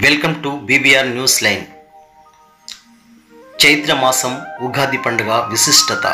welcome to BBR news line Chaitra మాసం ఉగాది పండుగ విశిష్టత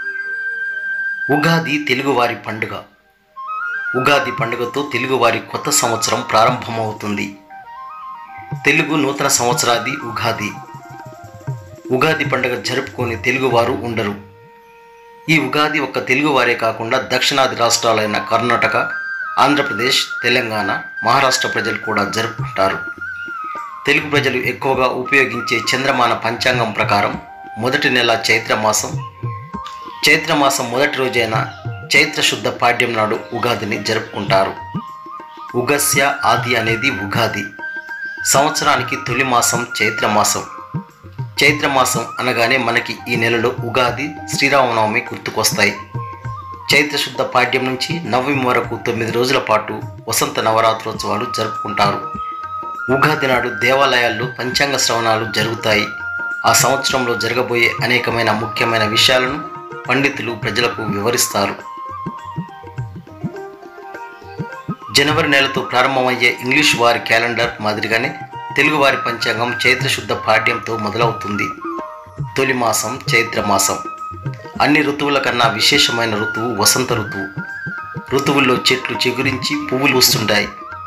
ఉగాది తెలుగువారి పండుగ ఉగాది పండుగతో తెలుగువారి కొత్త సంవత్సరం ప్రారంభమవుతుంది తెలుగు నూతన సంవత్సరాది ఉగాది ఉగాది పండుగ జరుపుకొని తెలుగువారు ఉండరు ఈ ఉగాది ఒక్క తెలుగువారే కాకుండా దక్షిణాది రాష్ట్రాలైన కర్ణాటక ఆంధ్రప్రదేశ్ తెలంగాణ మహారాష్ట్ర ప్రజలు కూడా జరుపుకుంటారు తెలుగు ప్రజలు ఎక్కువగా ఉపయోగించే చంద్రమాన పంచాంగం ప్రకారం మొదటి నెల చైత్రమాసం చైత్రమాసం మొదటి రోజైన చైత్ర శుద్ధ పాడ్యం నాడు ఉగాదిని జరుపుకుంటారు ఉగస్య ఆది అనేది ఉగాది సంవత్సరానికి తొలి మాసం చైత్రమాసం చైత్రమాసం అనగానే మనకి ఈ నెలలో ఉగాది శ్రీరామనవమి గుర్తుకొస్తాయి చైత్ర శుద్ధ పాడ్యం నుంచి నవమి వరకు తొమ్మిది రోజుల పాటు వసంత నవరాత్రోత్సవాలు జరుపుకుంటారు ఉగాది నాడు దేవాలయాల్లో పంచాంగ శ్రవణాలు జరుగుతాయి ఆ సంవత్సరంలో జరగబోయే అనేకమైన ముఖ్యమైన విషయాలను పండితులు ప్రజలకు వివరిస్తారు జనవరి నెలతో ప్రారంభమయ్యే ఇంగ్లీష్ వారి క్యాలెండర్ మాదిరిగానే తెలుగు వారి పంచాంగం చైత్ర శుద్ధ పాడ్యంతో మొదలవుతుంది తొలి మాసం చైత్ర మాసం అన్ని ఋతువుల కన్నా విశేషమైన ఋతువు వసంత ఋతువు ఋతువుల్లో చెట్లు చిగురించి పువ్వులు వస్తుంటాయి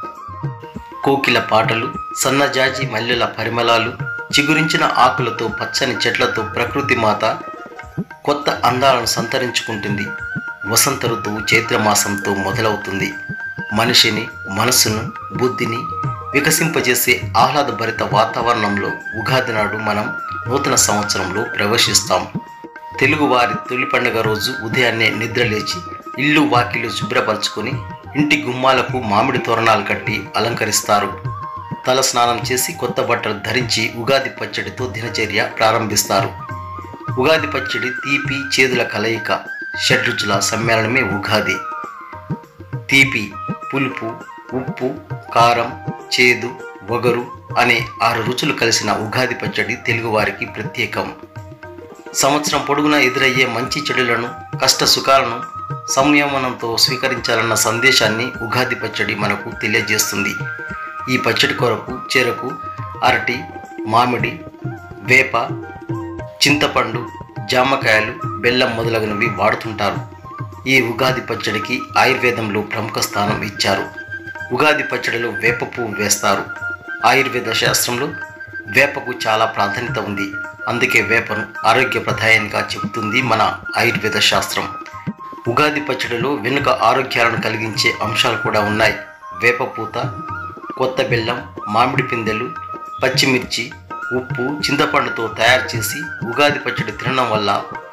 కోకిల పాటలు సన్నజాజి మల్లెల పరిమళాలు చిగురించిన ఆకులతో పచ్చని చెట్లతో ప్రకృతి మాత కొత్త అందాలను సంతరించుకుంటుంది వసంత ఋతువు చైత్రమాసంతో మొదలవుతుంది మనిషిని మనసును బుద్ధిని వికసింపజేసే ఆహ్లాదభరిత వాతావరణంలో ఉగాది నాడు మనం నూతన సంవత్సరంలో ప్రవేశిస్తాం తెలుగువారి తొలి పండుగ రోజు ఉదయాన్నే నిద్రలేచి ఇల్లు వాకిలు శుభ్రపరచుకొని ఇంటి గుమ్మాలకు మామిడి తోరణాలు కట్టి అలంకరిస్తారు తల స్నానం చేసి కొత్త బట్టలు ధరించి ఉగాది పచ్చడితో దినచర్య ప్రారంభిస్తారు ఉగాది పచ్చడి తీపి చేదుల కలయిక షడ్రుచుల సమ్మేళనమే ఉగాది తీపి పులుపు ఉప్పు కారం చేదు వగరు అనే ఆరు రుచులు కలిసిన ఉగాది పచ్చడి తెలుగువారికి ప్రత్యేకం సంవత్సరం పొడుగునా ఎదురయ్యే మంచి చెడులను కష్ట సుఖాలను సంయమనంతో స్వీకరించాలన్న సందేశాన్ని ఉగాది పచ్చడి మనకు తెలియజేస్తుంది ఈ పచ్చడి కొరకు చెరకు అరటి మామిడి వేప చింతపండు జామకాయలు బెల్లం మొదలగునవి వాడుతుంటారు ఈ ఉగాది పచ్చడికి ఆయుర్వేదంలో ప్రముఖ స్థానం ఇచ్చారు ఉగాది పచ్చడిలో వేప పువ్వు వేస్తారు ఆయుర్వేద శాస్త్రంలో వేపకు చాలా ప్రాధాన్యత ఉంది అందుకే వేపను ఆరోగ్యప్రదాయంగా చెబుతుంది మన ఆయుర్వేద శాస్త్రం ఉగాది పచ్చడిలో వెనుక ఆరోగ్యాలను కలిగించే అంశాలు కూడా ఉన్నాయి వేప పూత కొత్త బెల్లం మామిడి పిందెలు పచ్చిమిర్చి ఉప్పు చింతపండుతో తయారు చేసి ఉగాది పచ్చడి తినడం వల్ల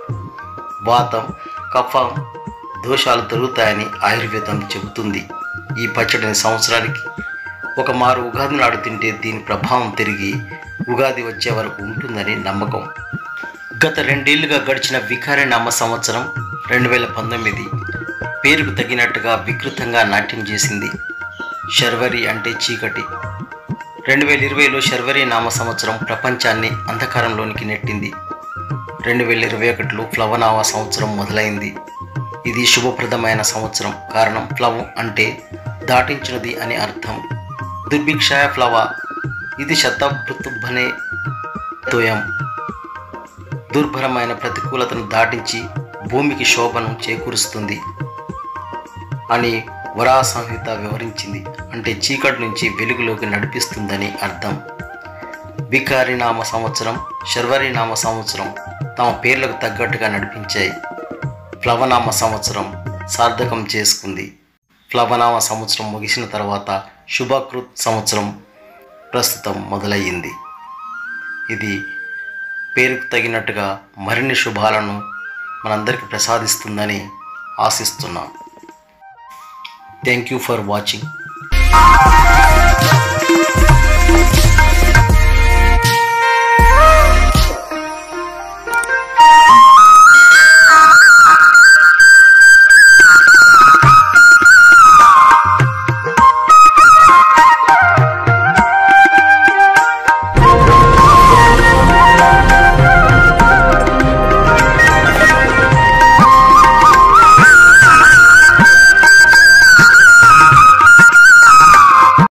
వాతం కఫం దోషాలు తొలుగుతాయని ఆయుర్వేదం చెబుతుంది ఈ పచ్చడిని సంవత్సరానికి ఒక మారు ఉగాది నాడు తింటే దీని ప్రభావం తిరిగి ఉగాది వచ్చే వరకు ఉంటుందని నమ్మకం గత రెండేళ్లుగా గడిచిన వికారి నామ సంవత్సరం రెండు వేల పంతొమ్మిది పేరుకు తగినట్టుగా వికృతంగా నాట్యం చేసింది శర్వరి అంటే చీకటి రెండు వేల ఇరవైలో శర్వరి నామ సంవత్సరం ప్రపంచాన్ని అంధకారంలోనికి నెట్టింది రెండు వేల ఇరవై ఒకటిలో ప్లవనామ సంవత్సరం మొదలైంది ఇది శుభప్రదమైన సంవత్సరం కారణం ప్లవం అంటే దాటించినది అని అర్థం దుర్భిక్షాయ ప్లవ ఇది శతభృతుభనే తోయం దుర్భరమైన ప్రతికూలతను దాటించి భూమికి శోభను చేకూరుస్తుంది అని వరా సంహిత వివరించింది అంటే చీకటి నుంచి వెలుగులోకి నడిపిస్తుందని అర్థం వికారినామ సంవత్సరం శర్వరినామ సంవత్సరం తమ పేర్లకు తగ్గట్టుగా నడిపించాయి ప్లవనామ సంవత్సరం సార్థకం చేసుకుంది ప్లవనామ సంవత్సరం ముగిసిన తర్వాత శుభకృత్ సంవత్సరం ప్రస్తుతం మొదలయ్యింది ఇది పేరుకు తగినట్టుగా మరిన్ని శుభాలను మనందరికీ ప్రసాదిస్తుందని ఆశిస్తున్నాం థ్యాంక్ యూ ఫర్ వాచింగ్